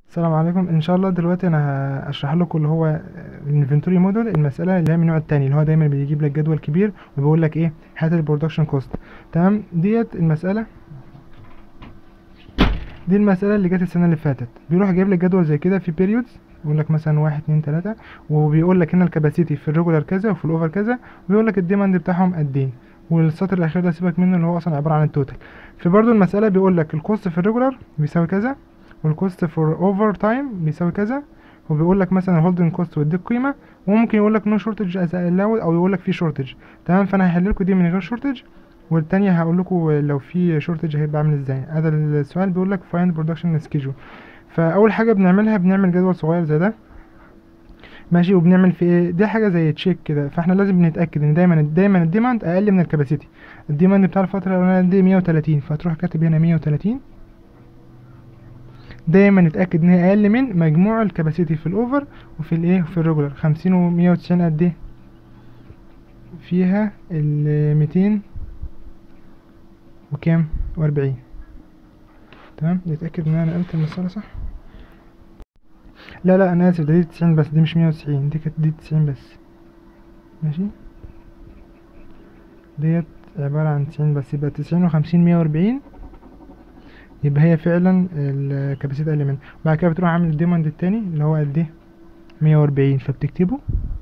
السلام عليكم ان شاء الله دلوقتي انا هشرح لكم اللي هو الانفنتوري موديل المساله اللي هي من النوع التاني اللي هو دايما بيجيب لك جدول كبير وبيقول لك ايه هات البرودكشن كوست تمام ديت المساله دي المساله اللي جت السنه اللي فاتت بيروح جايب لك جدول زي كده في بيريودز يقول لك مثلا واحد اتنين تلاتة وبيقول لك هنا الكباسيتي في الريجولار كذا وفي الاوفر كذا وبيقول لك الديماند بتاعهم قد ايه والسطر الاخير ده سيبك منه اللي هو اصلا عباره عن التوتال في برضو المساله بيقول لك الكوست في الريجولار بيساوي كذا والكوست فور اوفر تايم بيساوي كذا وبيقول لك مثلا الهولدنج كوست ويديك قيمه وممكن يقول لك نو شورتج از الاود او يقول لك في شورتج تمام فانا هحل لكم دي من غير شورتج والتانية هقول لكم لو في شورتج هيبقى عامل ازاي هذا السؤال بيقول لك فايند برودكشن سكيجول فاول حاجه بنعملها بنعمل جدول صغير زي ده ماشي وبنعمل في ايه دي حاجه زي تشيك كده فاحنا لازم نتاكد ان دايما دايما الديماند اقل من الكباسيتي الديماند بتاع الفتره الاولانيه دي 130 فتروح كاتب هنا 130 دايما نتاكد ان هي اقل من مجموع الكباسيتي في الاوفر وفي الايه في الريجولار 50 و 190 قد ايه فيها ال 200 وكام و40 تمام نتاكد ان انا نقلت المساله صح لا لا انا اسف ده دي 90 بس دي مش 190 دي كانت دي 90 بس ماشي ديت عبارة عن 90 بس يبقى 90 وخمسين مية وأربعين يبقى هي فعلا الكاباسيتي اقل منها بعد كده بتروح عامل الديماند التاني اللي هو قد ايه مية وأربعين فبتكتبه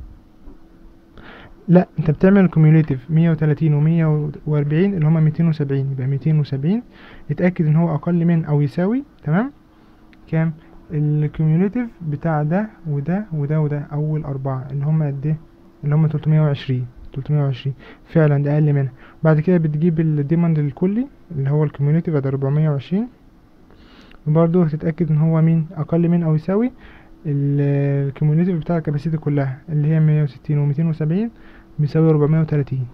لا انت بتعمل الكوميوليتيف مية وتلاتين ومية وأربعين اللي هما ميتين وسبعين يبقى ميتين وسبعين اتأكد ان هو أقل من أو يساوي تمام كام الكوميوليتيف بتاع ده وده وده وده أول أربعة اللي هما قد ايه اللي هما تلتمية وعشرين تلتمية وعشرين فعلا ده أقل منها بعد كده بتجيب الديماند الكلي اللي هو الكوميوليتيف ده أربعمية وعشرين وبرضه هتتأكد ان هو مين أقل من أو يساوي الكوميوليتيف بتاع الكباسيتي كلها اللي هي مية وستين وميتين وسبعين بيساوي أربعمية وتلاتين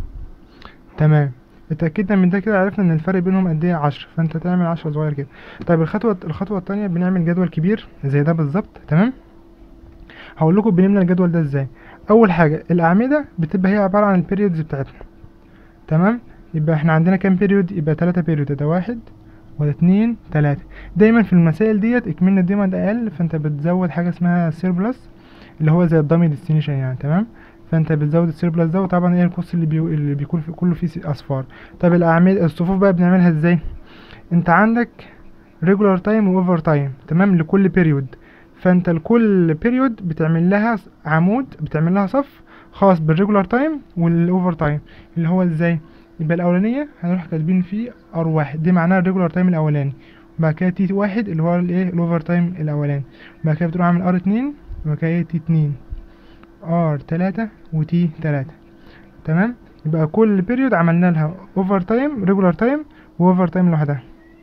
تمام اتأكدنا من ده كده عرفنا ان الفرق بينهم قد ايه عشرة فانت تعمل عشرة صغير كده طيب الخطوة الخطوة التانية بنعمل جدول كبير زي ده بالظبط تمام هقول لكم بنملى الجدول ده ازاي اول حاجة الاعمدة بتبقى هي عبارة عن البيريودز بتاعتنا تمام يبقى احنا عندنا كام بيريود يبقى تلاتة بيريود ده واحد وده اتنين تلاتة دايما في المسائل ديت اكملنا الديماند اقل فانت بتزود حاجة اسمها سيربلس اللي هو زي الدامي ديستنيشن يعني تمام فانت بتزود السيربلس ده وطبعا ايه القوس اللي, بي... اللي بيكون في كله فيه اصفار طب الاعمده الصفوف بقى بنعملها ازاي انت عندك ريجولار تايم واوفر تايم تمام لكل بيريود فانت لكل بيريود بتعمل لها عمود بتعمل لها صف خاص بالريجولار تايم والاوفر تايم اللي هو ازاي يبقى الاولانيه هنروح كاتبين فيه ار واحد دي معناها الريجولار تايم الاولاني وبعد كده تي واحد اللي هو الايه الاوفر تايم الاولاني بعد كده بتروح عامل ار اتنين وبعد كده تي اتنين ار تلاتة وتي تلاتة تمام يبقى كل بيريود عملنا لها اوفر تايم ريجولار تايم واوفر تايم لوحدها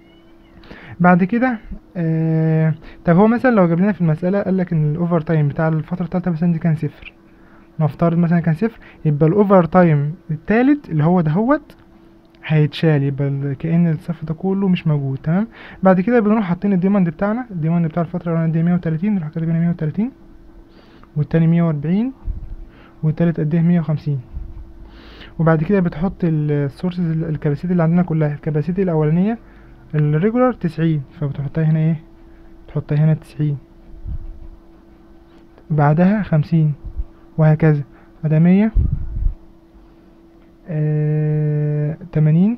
بعد كده آه طب هو مثلا لو جاب لنا في المسألة قالك ان الاوفر تايم بتاع الفترة التالتة مثلا دي كان صفر نفترض مثلا كان صفر يبقى الاوفر تايم التالت اللي هو دهوت هيتشال يبقى كأن الصف ده كله مش موجود تمام بعد كده بنروح حاطين الديماند بتاعنا الديماند بتاع الفترة الأولانية دي مية وتلاتين نروح كاتبين مية وتلاتين والتاني مية وأربعين والتالت قد ايه مية وخمسين وبعد كده بتحط السورسز الكباسيتي اللي عندنا كلها الكباسيتي الأولانية الريجولار تسعين فبتحطها هنا ايه تحطها هنا تسعين بعدها خمسين وهكذا بعدها مية آه تمانين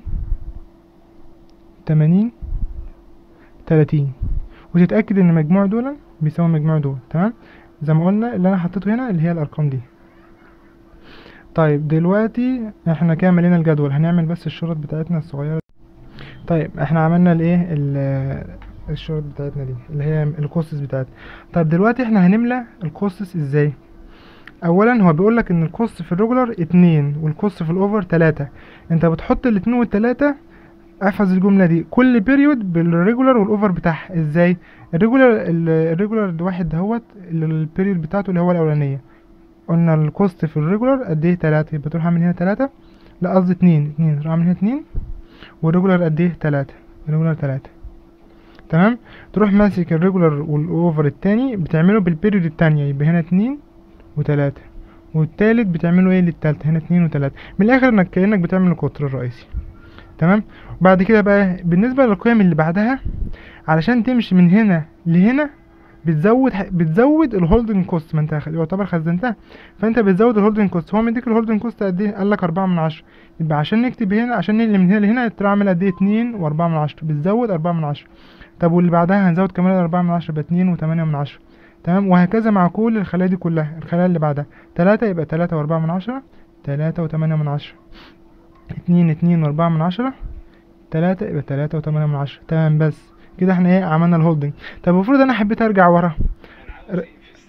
تمانين تلاتين وتتأكد ان مجموع دول بيساوي مجموع دول تمام زي ما قلنا اللي انا حطيته هنا اللي هي الارقام دي طيب دلوقتي احنا كده ملينا الجدول هنعمل بس الشرط بتاعتنا الصغيره طيب احنا عملنا الايه الشرط بتاعتنا دي اللي هي الكوستس بتاعتنا طيب دلوقتي احنا هنملى الكوستس ازاي اولا هو بيقول لك ان الكوست في الريجولار اتنين والكوست في الاوفر تلاتة انت بتحط الاتنين والتلاتة احفظ الجملة دي كل بيريود بالريجولار والاوفر بتاعها ازاي الريجولار الريجولار واحد دهوت البيريود بتاعته اللي هو الاولانية قلنا الكوست في الريجولار قد ايه تلاتة يبقى تروح اعمل هنا تلاتة لا قصدي اتنين اتنين تروح اعمل هنا اتنين والريجولار قد ايه تلاتة الريجولار تلاتة تمام تروح ماسك الريجولار والاوفر التاني بتعمله بالبيريود التانية يبقى هنا اتنين وتلاتة والتالت بتعمله ايه للتالتة هنا اتنين وتلاتة من الاخر انك كأنك بتعمل القطر الرئيسي تمام وبعد كده بقى بالنسبة للقيم اللي بعدها علشان تمشي من هنا لهنا بتزود ح- بتزود الهولدنج كوست ما انت خ- يعتبر خزنتها فانت بتزود الهولدنج كوست هو مديك الهولدنج كوست قد ايه قال لك 4 من 10 يبقى عشان نكتب هنا عشان ننقل من هنا لهنا تروح عامل قد ايه 2 و4 من 10 بتزود 4 من 10 طب واللي بعدها هنزود كمان 4 من 10 يبقى 2 و8 من 10 تمام وهكذا مع كل الخلايا دي كلها الخلايا اللي بعدها 3 يبقى 3 و4 من 10 3 و8 من 10 2 2 و4 من 10 3 يبقى 3 و8 من 10 تمام بس كده احنا ايه عملنا الهولدنج طب المفروض انا حبيت ارجع ورا ر-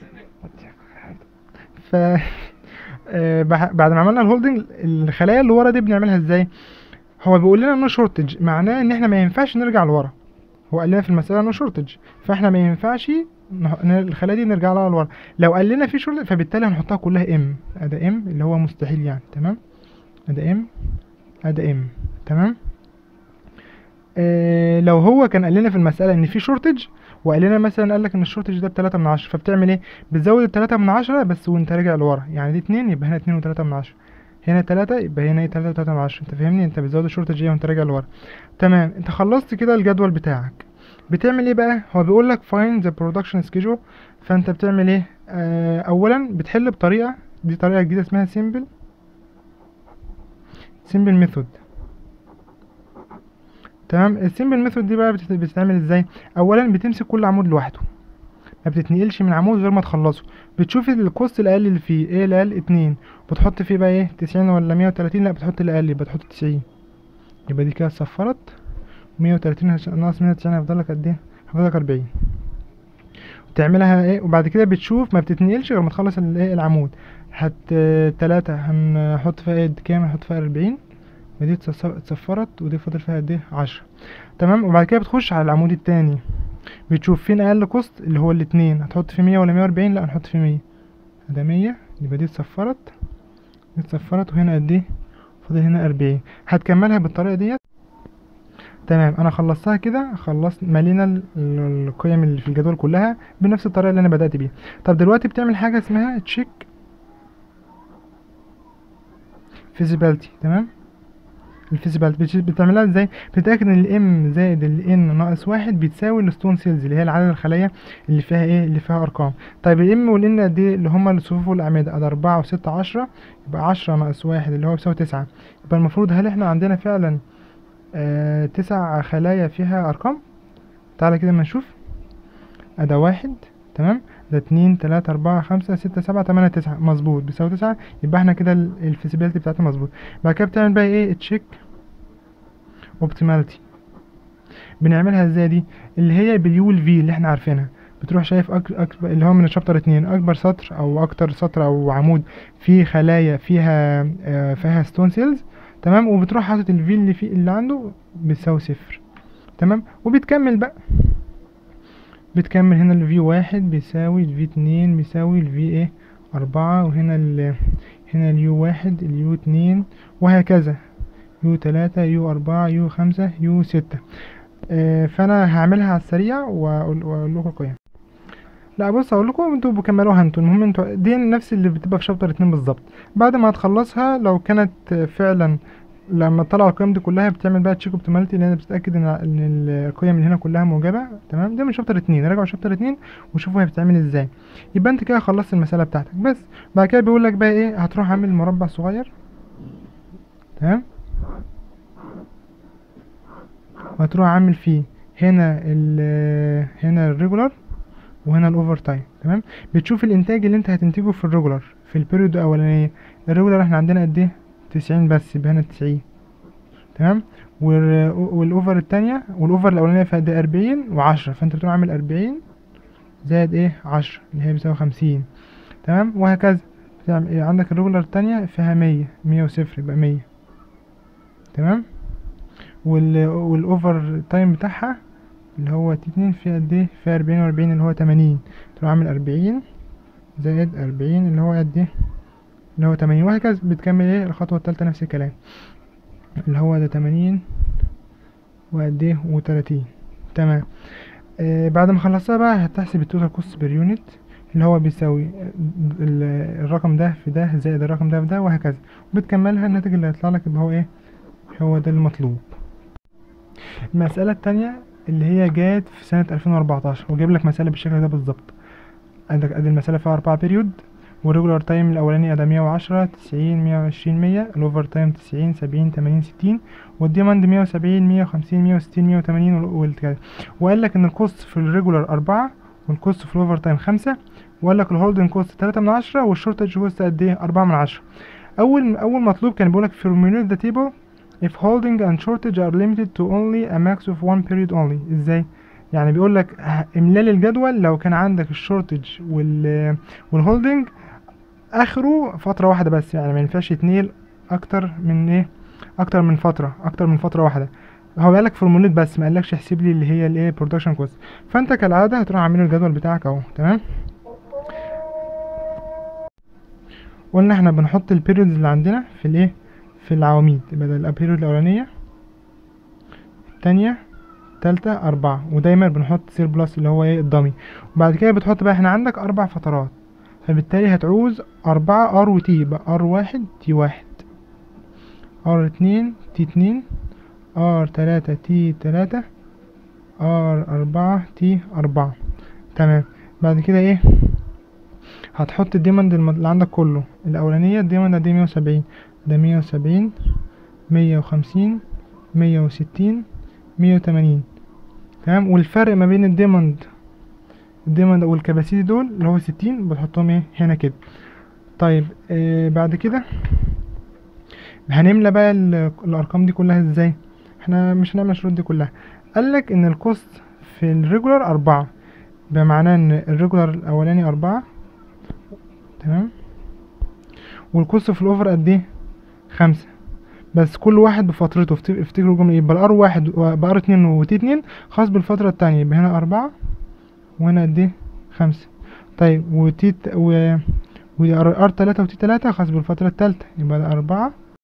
ف آه، بح- بعد ما عملنا الهولدنج الخلايا اللي ورا دي بنعملها ازاي هو بيقول لنا انه شورتج معناه ان احنا ما ينفعش نرجع لورا هو قال لنا في المساله انه شورتج فاحنا ما ينفعش نه- ن- الخلايا دي نرجع لها لورا لو قال لنا في شورتج فبالتالي هنحطها كلها ام ادي ام اللي هو مستحيل يعني تمام ادي ام ادي ام تمام آه لو هو كان قال لنا في المساله ان في شورتج وقال لنا مثلا قال لك ان الشورتج ده بتلاتة من عشرة فبتعمل ايه بتزود التلاتة من عشرة بس وانت راجع لورا يعني دي اتنين يبقى هنا اتنين وتلاتة من عشرة هنا تلاتة يبقى هنا ايه تلاتة وتلاتة من عشرة انت فاهمني انت بتزود الشورتج ايه وانت راجع لورا تمام انت خلصت كده الجدول بتاعك بتعمل ايه بقى هو بيقول لك find the production schedule فانت بتعمل ايه آه اولا بتحل بطريقه دي طريقه جديده اسمها simple simple method تمام السيمبل ميثود دي بقى بتت- بتتعمل ازاي اولا بتمسك كل عمود لوحده ما بتتنقلش من عمود غير ما تخلصه بتشوف الكوست الاقل اللي فيه ايه الاقل اتنين بتحط فيه بقى ايه تسعين ولا مية وتلاتين لا بتحط الاقل يبقى تحط تسعين يبقى دي كده صفرت مية وتلاتين هش- ناقص مية وتسعين هيفضلك قد ايه هيفضلك اربعين بتعملها ايه وبعد كده بتشوف ما بتتنقلش غير ما تخلص الايه العمود هت تلاتة هنحط فيها ايه كام هنحط فيها اربعين ودي اتص- اتصفرت ودي فاضل فيها قد ايه عشرة تمام وبعد كده بتخش على العمود التاني بتشوف فين اقل كوست اللي هو الاتنين هتحط فيه مية ولا مية واربعين لا هنحط فيه مية ده مية يبقى دي اتصفرت دي اتصفرت وهنا قد ايه فاضل هنا اربعين هتكملها بالطريقة ديت تمام انا خلصتها كده خلصت مالينا ال- ال- القيم اللي في الجدول كلها بنفس الطريقة اللي انا بدأت بيها طب دلوقتي بتعمل حاجة اسمها تشيك feasibility تمام الفيزيبيلتي بتعملها ازاي بتتاكد ان الام زائد الان ناقص واحد بتساوي الستون سيلز اللي هي العدد الخلايا اللي فيها ايه اللي فيها ارقام طيب الام والان قد ايه اللي هما الصفوف والاعمده ادي اربعة وستة عشرة يبقى عشرة ناقص واحد اللي هو بيساوي تسعة يبقى المفروض هل احنا عندنا فعلا آه تسع خلايا فيها ارقام تعالى كده اما نشوف ادا واحد تمام ده اتنين تلاتة اربعة خمسة ستة سبعة تمانية تسعة مظبوط بيساوي تسعة يبقى احنا كده الفيزيبيلتي بتاعتنا مظبوط بعد كده بتعمل بقى ايه تشيك اوبتيماليتي بنعملها ازاي دي اللي هي باليول في اللي احنا عارفينها بتروح شايف أك... أك... اللي هو من الشابتر اتنين اكبر سطر او اكتر سطر او عمود فيه خلايا فيها آه فيها ستون سيلز تمام وبتروح حاطط الفي اللي فيه اللي عنده بيساوي صفر تمام وبتكمل بقى بتكمل هنا الفي واحد بيساوي الفي اتنين بيساوي الفي ايه اربعة وهنا ال هنا اليو واحد اليو اتنين وهكذا يو تلاتة يو أربعة يو خمسة يو ستة آه فأنا هعملها على السريع وأقول وأقول لكم القيم لا بص هقول لكم انتوا بكملوها انتوا المهم انتوا دي نفس اللي بتبقى في شابتر اتنين بالظبط بعد ما هتخلصها لو كانت فعلا لما تطلع القيم دي كلها بتعمل بقى تشيك اوبتيماليتي لان بتتاكد ان ان القيم اللي هنا كلها موجبه تمام ده من شابتر اتنين راجعوا شابتر اتنين وشوفوا هي بتتعمل ازاي يبقى انت كده خلصت المساله بتاعتك بس بعد كده بيقول لك بقى ايه هتروح عامل مربع صغير تمام وهتروح عامل فيه هنا ال هنا الريجولار وهنا الاوفر تايم تمام بتشوف الانتاج اللي انت هتنتجه في الريجولار في البيريود الاولانيه الريجولار احنا عندنا قد ايه تسعين بس يبقى هنا تسعين تمام وال- والاوفر التانية والاوفر الاولانيه فيها قد ايه اربعين وعشرة فانت بتروح عامل اربعين زائد ايه عشرة اللي هي بيساوي خمسين تمام وهكذا بتعمل إيه؟ عندك الريجولار التانية فيها مية مية وصفر يبقى مية تمام وال والاوفر تايم بتاعها اللي هو تي اتنين فيها قد ايه فيها اربعين واربعين اللي هو تمانين تروح عامل اربعين زائد اربعين اللي هو قد ايه اللي هو تمانين وهكذا بتكمل ايه الخطوة التالتة نفس الكلام اللي هو ده تمانين وقد ايه وتلاتين تمام آه بعد ما خلصتها بقى هتحسب التوتال كوست بير يونت اللي هو بيساوي ال- الرقم ده في ده زائد الرقم ده في ده وهكذا وبتكملها الناتج اللي هيطلع لك يبقى هو ايه هو ده المطلوب المسألة التانية اللي هي جات في سنة 2014 وجايب لك مسألة بالشكل ده بالظبط عندك ادي المسألة فيها أربعة بيريود والريجولار تايم الأولاني أدا مية وعشرة تسعين مية وعشرين مية الأوفر تايم تسعين سبعين تمانين ستين والديماند مية وسبعين مية وخمسين مية وستين مية وتمانين والكده وقال لك إن الكوست في الريجولار أربعة والكوست في الأوفر تايم خمسة وقال لك الهولدنج كوست تلاتة من عشرة والشورتج كوست قد إيه أربعة من عشرة أول أول مطلوب كان بيقولك formulate the table if holding and shortage are limited to only a max of one period only ازاي يعني بيقول لك املال الجدول لو كان عندك الشورتج وال والهولدنج اخره فتره واحده بس يعني ما ينفعش يتنقل اكتر من ايه اكتر من فتره اكتر من فتره واحده هو قال لك فورموليت بس ما قالكش احسب لي اللي هي الايه برودكشن كوست فانت كالعاده هتروح عامل الجدول بتاعك اهو تمام قلنا احنا بنحط البيريودز اللي عندنا في الايه في العواميد يبقى ده البيريود الاولانيه التانية تالتة أربعة ودايما بنحط سير بلس اللي هو ايه الضمي وبعد كده بتحط بقى احنا عندك أربع فترات فبالتالي هتعوز أربعة ار وتي يبقى ار واحد تي واحد ار اتنين تي اتنين ار تلاتة تي تلاتة ار أربعة تي أربعة تمام بعد كده ايه هتحط الديماند الم- اللي عندك كله الأولانية الديماند دي مية وسبعين ده مية وسبعين مية وخمسين مية وستين مية وتمانين تمام والفرق ما بين الديماند الديماند والكباسيتي دول اللي هو ستين بتحطهم ايه هنا كده طيب آه بعد كده هنملى بقى ال- الارقام دي كلها ازاي احنا مش هنعمل الشروط دي كلها قالك ان الكوست في الريجولار اربعة بمعنى ان الريجولار الاولاني اربعة تمام والكوست في الاوفر قد ايه خمسة بس كل واحد بفترته افت- افتكروا الجملة يبقى الار واحد بار اتنين وتي اتنين خاص بالفترة التانية يبقى هنا أربعة وهنا قد ايه خمسة طيب وتي ت- و وار تلاتة وتي تلاتة خاص بالفترة التالتة يبقى ده أربعة